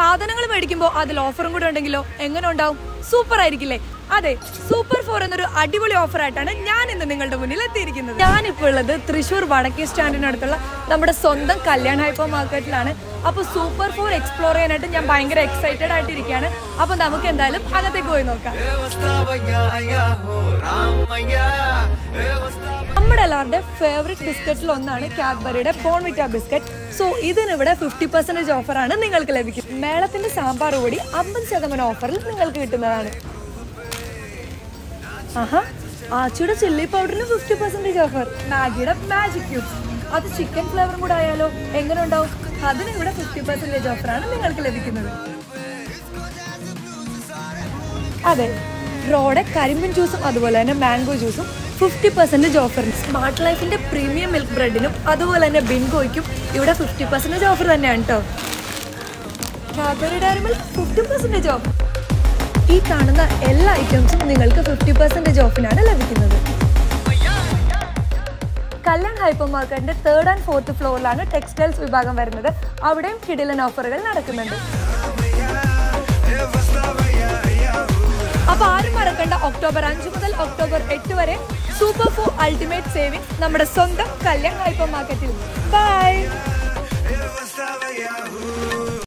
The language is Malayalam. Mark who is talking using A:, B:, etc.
A: സാധനങ്ങൾ മേടിക്കുമ്പോൾ അതിൽ ഓഫറും കൂടെ ഉണ്ടെങ്കിലോ എങ്ങനെ ഉണ്ടാവും സൂപ്പർ ആയിരിക്കില്ലേ അതെ സൂപ്പർ ഫോർ എന്നൊരു അടിപൊളി ഓഫർ ആയിട്ടാണ് ഞാൻ ഇന്ന് നിങ്ങളുടെ മുന്നിൽ എത്തിയിരിക്കുന്നത് ഞാനിപ്പോൾ ഉള്ളത് തൃശ്ശൂർ വടക്കേ സ്റ്റാൻഡിനടുത്തുള്ള നമ്മുടെ സ്വന്തം കല്യാൺ ഹൈപ്പർ മാർക്കറ്റിലാണ് അപ്പോൾ സൂപ്പർ ഫോർ എക്സ്പ്ലോർ ചെയ്യാനായിട്ട് ഞാൻ ഭയങ്കര എക്സൈറ്റഡ് ആയിട്ടിരിക്കുകയാണ് അപ്പോൾ നമുക്ക് എന്തായാലും അകത്തേക്ക് പോയി നോക്കാം നമ്മുടെ എല്ലാവരുടെ ഫേവറേറ്റ് ബിസ്ക്കറ്റിൽ ഒന്നാണ് കാഡ്ബറിയുടെ ബോൺവിറ്റ ബിസ്ക്കറ്റ് സോ ഇതിനിവിടെ ഫിഫ്റ്റി പെർസെന്റേജ് ഓഫറാണ് നിങ്ങൾക്ക് ലഭിക്കും മേളത്തിന്റെ സാമ്പാർ കൂടി അമ്പത് ശതമാനം ഓഫറിൽ നിങ്ങൾക്ക് കിട്ടുന്നതാണ് ആഹാ ആച്ചിയുടെ ചില്ലി പൗഡറിന് ഫിഫ്റ്റി പെർസെന്റേജ് ഓഫർ മാഗിയുടെ മാജിക് ക്യൂബ് അത് ചിക്കൻ ഫ്ലേവറും കൂടെ ആയാലോ എങ്ങനെ ഉണ്ടാവും അതിന് ഇവിടെ ഫിഫ്റ്റി പെർസെന്റേജ് ഓഫറാണ് നിങ്ങൾക്ക് ലഭിക്കുന്നത് അതെ റോഡ് കരിമ്പിൻ ജ്യൂസും അതുപോലെ തന്നെ മാംഗോ ജ്യൂസും ഫിഫ്റ്റി പെർസെൻറ്റേജ് ഓഫർ സ്മാർട്ട് ലൈഫിന്റെ പ്രീമിയം മിൽക്ക് ബ്രെഡിനും അതുപോലെ തന്നെ ബിൻഗോയ്ക്കും ഇവിടെ ഫിഫ്റ്റി പെർസെൻറ്റേജ് ഓഫർ തന്നെയാണ് കേട്ടോ Cadbury dairy milk fifty percentage off ഈ കാണുന്ന എല്ലാ ഐറ്റംസും നിങ്ങൾക്ക് ഫിഫ്റ്റി പെർസെൻറ്റേജ് ഓഫിനാണ് ലഭിക്കുന്നത് കല്യാൺ ഹൈപ്പർ മാർക്കറ്റിന്റെ തേർഡ് ആൻഡ് ഫോർത്ത് ഫ്ലോറിലാണ് ടെക്സ്റ്റൈൽസ് വിഭാഗം വരുന്നത് അവിടെയും കിടിലൻ ഓഫറുകൾ നടക്കുന്നുണ്ട് അപ്പൊ ആരും മറക്കണ്ട ഒക്ടോബർ അഞ്ച് മുതൽ ഒക്ടോബർ എട്ട് വരെ സൂപ്പർ ഫോർ അൾട്ടിമേറ്റ് സേവിംഗ് നമ്മുടെ സ്വന്തം കല്യാൺ ഹൈപ്പർ മാർക്കറ്റിൽ ബൈ